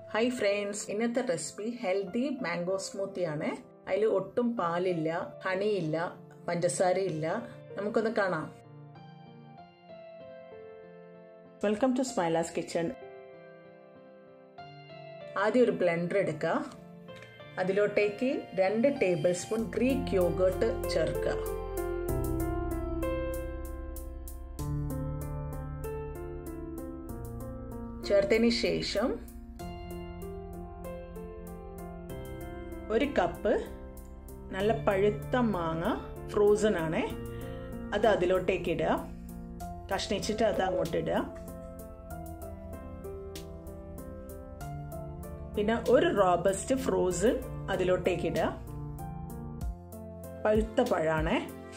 hi friends ഇന്നത്തെ recipe healthy mango smoothie ആണ് അതിൽ ഒട്ടും പാലില്ല ഹണിയില്ല പഞ്ചസാരയില്ല നമുക്കൊന്ന് കാണാം വെൽക്കം ടു സ്മൈലാസ് കിച്ചൺ ആദ്യം ഒരു ബ്ലെൻഡർ എടുക്കുക അതിലോട്ടേക്ക് രണ്ട് ടേബിൾ സ്പൂൺ ഗ്രീക്ക് യോഗേർട്ട് ചേർക്കുക ചേർത്തതിന് ശേഷം ഒരു കപ്പ് നല്ല പഴുത്ത മാങ്ങ ഫ്രോസൺ ആണ് അത് അതിലോട്ടേക്ക് ഇടുക കഷ്ണിച്ചിട്ട് അത് അങ്ങോട്ട് ഇടുക പിന്നെ ഒരു റോബസ്റ്റ് ഫ്രോസൺ അതിലോട്ടേക്ക് ഇടുക പഴുത്ത പഴാണ്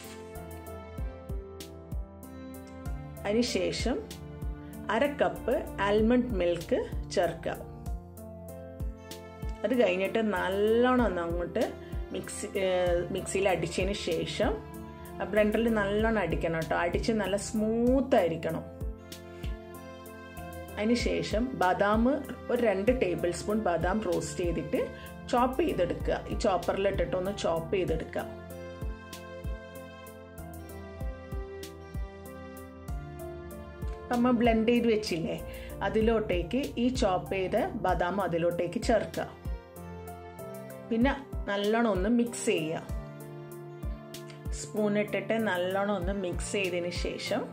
അതിനുശേഷം അര കപ്പ് ആൽമണ്ട് മിൽക്ക് ചേർക്കുക അത് കഴിഞ്ഞിട്ട് നല്ലോണം ഒന്ന് അങ്ങോട്ട് മിക്സി മിക്സിയിൽ അടിച്ചതിന് ശേഷം ബ്ലെൻഡറിൽ നല്ലോണം അടിക്കണം കേട്ടോ അടിച്ച് നല്ല സ്മൂത്ത് ആയിരിക്കണം അതിന് ശേഷം ബദാം ഒരു രണ്ട് ടേബിൾ സ്പൂൺ ബദാം റോസ്റ്റ് ചെയ്തിട്ട് ചോപ്പ് ചെയ്തെടുക്കുക ഈ ചോപ്പറിലിട്ടിട്ട് ഒന്ന് ചോപ്പ് ചെയ്തെടുക്കുക നമ്മൾ ബ്ലെൻഡ് ചെയ്ത് വെച്ചില്ലേ അതിലോട്ടേക്ക് ഈ ചോപ്പ് ചെയ്ത് ബദാം അതിലോട്ടേക്ക് ചേർക്കുക പിന്നെ നല്ലോണം ഒന്ന് മിക്സ് ചെയ്യുക സ്പൂൺ ഇട്ടിട്ട് നല്ലോണം ഒന്ന് മിക്സ് ചെയ്തതിന് ശേഷം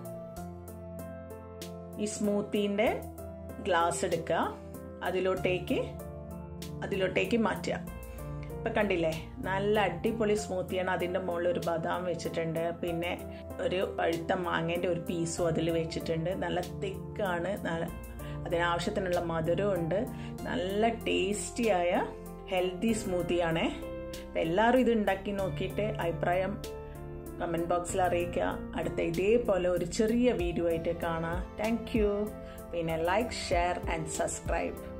ഈ സ്മൂത്തീൻ്റെ ഗ്ലാസ് എടുക്കുക അതിലോട്ടേക്ക് അതിലോട്ടേക്ക് മാറ്റുക ഇപ്പം കണ്ടില്ലേ നല്ല അടിപൊളി സ്മൂത്തിയാണ് അതിൻ്റെ മുകളിൽ ഒരു ബദാം വെച്ചിട്ടുണ്ട് പിന്നെ ഒരു പഴുത്ത മാങ്ങേൻ്റെ ഒരു പീസും അതിൽ വെച്ചിട്ടുണ്ട് നല്ല തിക്കാണ് നല്ല അതിനാവശ്യത്തിനുള്ള മധുരവും ഉണ്ട് നല്ല ടേസ്റ്റിയായ ഹെൽത്തി സ്മൂത്തിയാണേ അപ്പം എല്ലാവരും ഇത് ഉണ്ടാക്കി നോക്കിയിട്ട് അഭിപ്രായം കമൻറ്റ് ബോക്സിൽ അറിയിക്കുക അടുത്ത ഇതേപോലെ ഒരു ചെറിയ വീഡിയോ ആയിട്ട് കാണാം താങ്ക് പിന്നെ ലൈക്ക് ഷെയർ ആൻഡ് സബ്സ്ക്രൈബ്